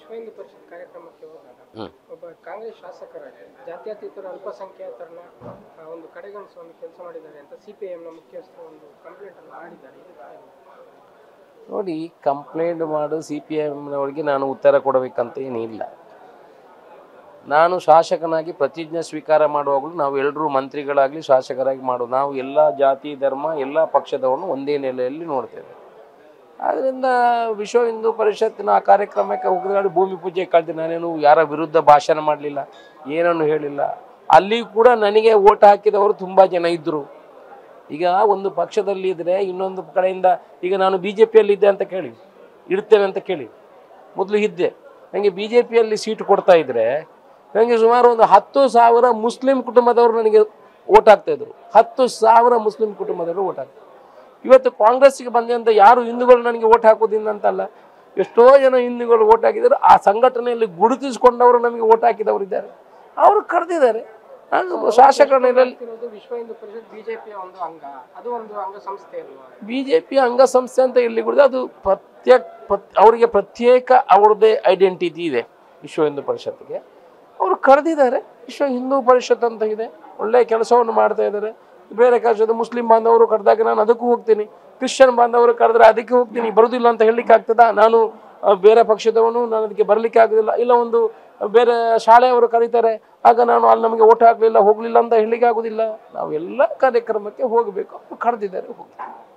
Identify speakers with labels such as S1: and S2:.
S1: ವಿಶ್ವ ಹಿಂದೂ ಪರಿಷತ್ ಕಾರ್ಯಕ್ರಮಕ್ಕೆ ಹೋದಾಗ
S2: ಹ್ಮ್.
S1: ಒಬ್ಬ ಕಾಂಗ್ರೆಸ್ ಶಾಸಕರಾಗಿ ಜಾತ್ಯತೀತರ ಅಲ್ಪಸಂಖ್ಯಾತರನ್ನ ಆ, ಒಂದು ಕಡೆಗಣಿಸುವ ಒಂದು ಕೆಲಸ ಮಾಡಿದ್ದಾರೆ ಅಂತ ಸಿ ಪಿ ನ ಮುಖ್ಯಸ್ಥರು ಒಂದು ಕಂಪ್ಲೇಂಟ್ ಅನ್ನು ಮಾಡಿದ್ದಾರೆ ಇದಕ್ಕೆ ಏನು?
S2: ನೋಡಿ ಕಂಪ್ಲೇಂಟ್ ಮಾಡು ಸಿ ಪಿ ಎಮ್ನವರಿಗೆ ನಾನು ಉತ್ತರ ಕೊಡಬೇಕಂತ ಏನಿಲ್ಲ ನಾನು ಶಾಸಕನಾಗಿ ಪ್ರತಿಜ್ಞೆ ಸ್ವೀಕಾರ ಮಾಡುವಾಗಲೂ ನಾವು ಎಲ್ಲರೂ ಮಂತ್ರಿಗಳಾಗಲಿ ಶಾಸಕರಾಗಿ ಮಾಡು ನಾವು ಎಲ್ಲ ಜಾತಿ ಧರ್ಮ ಎಲ್ಲ ಪಕ್ಷದವರನ್ನು ಒಂದೇ ನೆಲೆಯಲ್ಲಿ ನೋಡ್ತೇವೆ ಆದ್ದರಿಂದ ವಿಶ್ವ ಹಿಂದೂ ಪರಿಷತ್ತಿನ ಆ ಕಾರ್ಯಕ್ರಮಕ್ಕೆ ಹೋಗಿದಾಗ ಭೂಮಿ ಪೂಜೆ ಕಳೆದು ನಾನೇನು ಯಾರ ವಿರುದ್ಧ ಭಾಷಣ ಮಾಡಲಿಲ್ಲ ಏನನ್ನು ಹೇಳಿಲ್ಲ ಅಲ್ಲಿ ಕೂಡ ನನಗೆ ಓಟ್ ಹಾಕಿದವರು ತುಂಬ ಜನ ಇದ್ದರು ಈಗ ಒಂದು ಪಕ್ಷದಲ್ಲಿ ಇದ್ದರೆ ಇನ್ನೊಂದು ಕಡೆಯಿಂದ ಈಗ ನಾನು ಬಿ ಜೆ ಪಿಯಲ್ಲಿ ಇದ್ದೆ ಅಂತ ಕೇಳಿ ಇಡ್ತೇನೆ ಅಂತ ಕೇಳಿ ಮೊದಲು ಇದ್ದೆ ನನಗೆ ಬಿ ಜೆ ಪಿಯಲ್ಲಿ ಸೀಟ್ ಕೊಡ್ತಾ ಇದ್ರೆ ನನಗೆ ಸುಮಾರು ಒಂದು ಹತ್ತು ಸಾವಿರ ಮುಸ್ಲಿಂ ಕುಟುಂಬದವರು ನನಗೆ ಓಟ್ ಹಾಕ್ತಾ ಇದ್ರು ಹತ್ತು ಸಾವಿರ ಮುಸ್ಲಿಂ ಕುಟುಂಬದವರು ಓಟ್ ಹಾಕ್ತಾರೆ ಇವತ್ತು ಕಾಂಗ್ರೆಸ್ಸಿಗೆ ಬಂದಂತ ಯಾರು ಹಿಂದೂಗಳು ನನಗೆ ಓಟ್ ಹಾಕೋದಿಲ್ಲ ಅಂತಲ್ಲ ಎಷ್ಟೋ ಜನ ಹಿಂದೂಗಳು ಓಟ್ ಹಾಕಿದ್ದಾರೆ ಆ ಸಂಘಟನೆಯಲ್ಲಿ ಗುರುತಿಸಿಕೊಂಡವರು ನಮಗೆ ಓಟ್ ಹಾಕಿದವರು ಇದ್ದಾರೆ ಅವರು ಕರೆದಿದ್ದಾರೆ ನಾನು ಶಾಸಕ ನೆಲೆಯಲ್ಲಿ
S1: ಇರೋದು ವಿಶ್ವ ಹಿಂದೂ ಪರಿಷತ್ ಬಿಜೆಪಿಯ ಒಂದು ಅಂಗ ಅದು ಒಂದು ಅಂಗಸಂಸ್ಥೆ ಅಲ್ವಾ
S2: ಬಿ ಜೆ ಪಿ ಅಂಗಸಂಸ್ಥೆ ಅಂತ ಇಲ್ಲಿ ಕೂಡ ಅದು ಪ್ರತ್ಯೇಕ ಪ್ರತ್ ಅವರಿಗೆ ಪ್ರತ್ಯೇಕ ಅವ್ರದ್ದೇ ಐಡೆಂಟಿಟಿ ಇದೆ ವಿಶ್ವ ಹಿಂದೂ ಪರಿಷತ್ಗೆ ಅವರು ಕರೆದಿದ್ದಾರೆ ವಿಶ್ವ ಹಿಂದೂ ಪರಿಷತ್ ಅಂತ ಇದೆ ಒಳ್ಳೆಯ ಕೆಲಸವನ್ನು ಮಾಡ್ತಾ ಇದ್ದಾರೆ ಬೇರೆ ಕೆಲಸದ ಮುಸ್ಲಿಂ ಬಾಂಧವರು ಕರೆದಾಗ ನಾನು ಅದಕ್ಕೂ ಹೋಗ್ತೀನಿ ಕ್ರಿಶ್ಚಿಯನ್ ಬಾಂಧವರು ಕರೆದ್ರೆ ಅದಕ್ಕೆ ಹೋಗ್ತೀನಿ ಬರೋದಿಲ್ಲ ಅಂತ ಹೇಳಲಿಕ್ಕೆ ಆಗ್ತದಾ ನಾನು ಆ, ಬೇರೆ ಪಕ್ಷದವನು ನಾನು ಅದಕ್ಕೆ ಬರಲಿಕ್ಕೆ ಆಗೋದಿಲ್ಲ ಇಲ್ಲ ಒಂದು ಬೇರೆ ಶಾಲೆಯವರು ಕರೀತಾರೆ ಆಗ ನಾನು ಅಲ್ಲಿ ನಮಗೆ ಓಟ್ ಹಾಕಲಿಲ್ಲ ಹೋಗಲಿಲ್ಲ ಅಂತ ಹೇಳಲಿಕ್ಕೆ ಆಗೋದಿಲ್ಲ ನಾವು ಎಲ್ಲ ಕಾರ್ಯಕ್ರಮಕ್ಕೆ ಹೋಗಬೇಕು ಅವ್ರು ಕರೆದಿದ್ದಾರೆ ಹೋಗಿ